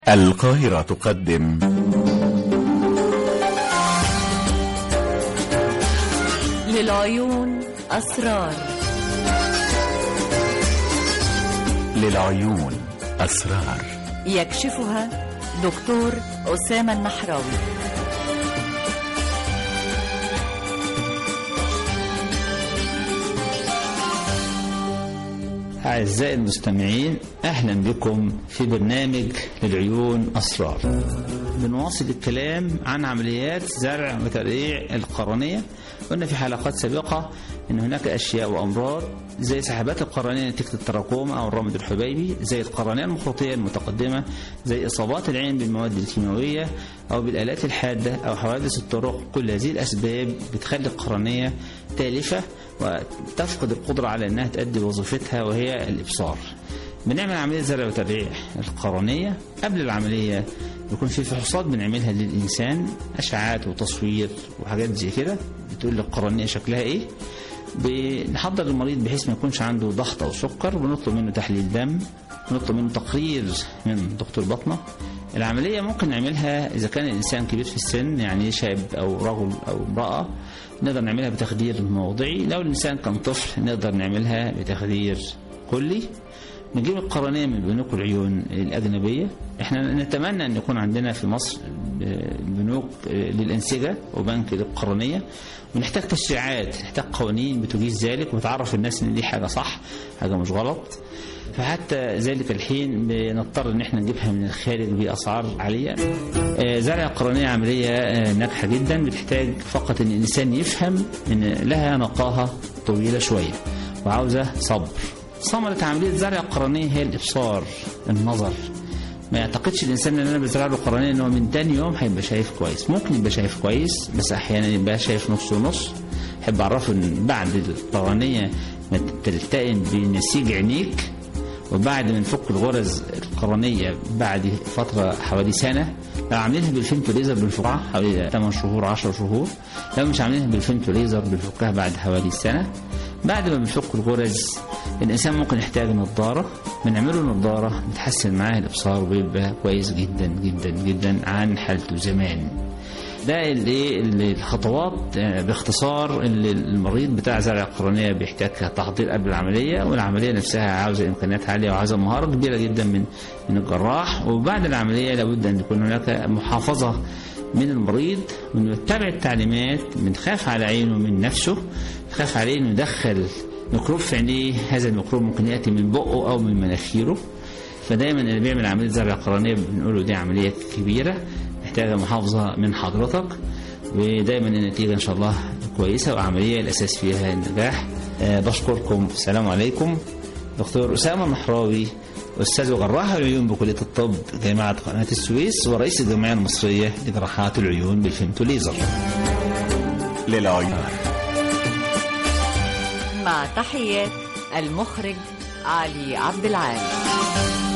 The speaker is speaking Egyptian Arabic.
القاهرة تقدم للعيون أسرار للعيون أسرار يكشفها دكتور أسامة النحراوي أعزائي المستمعين أهلا بكم في برنامج للعيون أسرار بنواصل الكلام عن عمليات زرع وترقيع القرنية قلنا في حلقات سابقة أن هناك أشياء وأمراض زي سحبات القرنية نتيجة التراكم أو الرمد الحبيبي زي القرنية المخروطية المتقدمة زي إصابات العين بالمواد الكيماوية أو بالآلات الحادة أو حوادث الطرق كل هذه الأسباب بتخلي القرنية تالفة وتفقد القدرة على أنها تؤدي وظيفتها وهي الإبصار بنعمل عملية زرع وترقيع القرنية قبل العملية بيكون في فحوصات بنعملها للإنسان أشعات وتصوير وحاجات زي كده بتقول القرنية شكلها إيه بنحضر المريض بحيث ما يكونش عنده ضغط أو سكر بنطلب منه تحليل دم بنطلب منه تقرير من دكتور بطنة العملية ممكن نعملها إذا كان الإنسان كبير في السن يعني شاب أو رجل أو امرأة نقدر نعملها بتخدير موضعي لو الإنسان كان طفل نقدر نعملها بتخدير كلي نجيب القرنية من بنوك العيون الأجنبية احنا نتمنى أن يكون عندنا في مصر بنوك للأنسجة وبنك للقرنية ونحتاج تشريعات نحتاج قوانين بتجيز ذلك وتعرف الناس ان دي حاجة صح حاجة مش غلط فحتى ذلك الحين بنضطر ان احنا نجيبها من الخارج باسعار عاليه. زرع القرنيه عمليه ناجحه جدا بتحتاج فقط ان الانسان يفهم ان لها نقاهه طويله شويه وعاوزه صبر. ثمره عمليه زرع القرنيه هي الابصار النظر. ما يعتقدش الانسان ان انا بزرع له قرنيه ان هو من تاني يوم هيبقى شايف كويس، ممكن يبقى شايف كويس بس احيانا يبقى شايف نص ونص. احب اعرفه ان بعد القرنيه ما تلتئم بنسيج عينيك وبعد ما نفك الغرز القرنيه بعد فتره حوالي سنه لو عاملينها بالفيمتو ليزر بنفكها حوالي 8 شهور 10 شهور لو مش عاملينها بالفيمتو ليزر بنفكها بعد حوالي سنه بعد ما بنفك الغرز الانسان ممكن يحتاج نظاره بنعمله نظاره بتحسن معاه الابصار ويبقى كويس جدا جدا جدا عن حالته زمان ده الايه الخطوات باختصار اللي المريض بتاع زرع القرنيه بيحتاج تحضير قبل العمليه والعمليه نفسها عاوزه امكانيات عاليه وعاوزه مهاره كبيره جدا من من الجراح وبعد العمليه لابد ان يكون هناك محافظه من المريض وانه يتبع التعليمات بنخاف على عينه من نفسه نخاف عليه انه يدخل ميكروب في عينيه هذا الميكروب ممكن ياتي من بقه او من مناخيره فدايما اللي بيعمل عمليه زرع قرنيه بنقول له دي عمليه كبيره محتاجه محافظه من حضرتك ودايما النتيجه ان شاء الله كويسه وعمليه الاساس فيها النجاح أه بشكركم السلام عليكم دكتور اسامه النحراوي استاذ وجراح العيون بكليه الطب جامعه قناه السويس ورئيس الجمعيه المصريه لجراحات العيون بالفيمتو ليزر للعيون مع تحيات المخرج علي عبد العال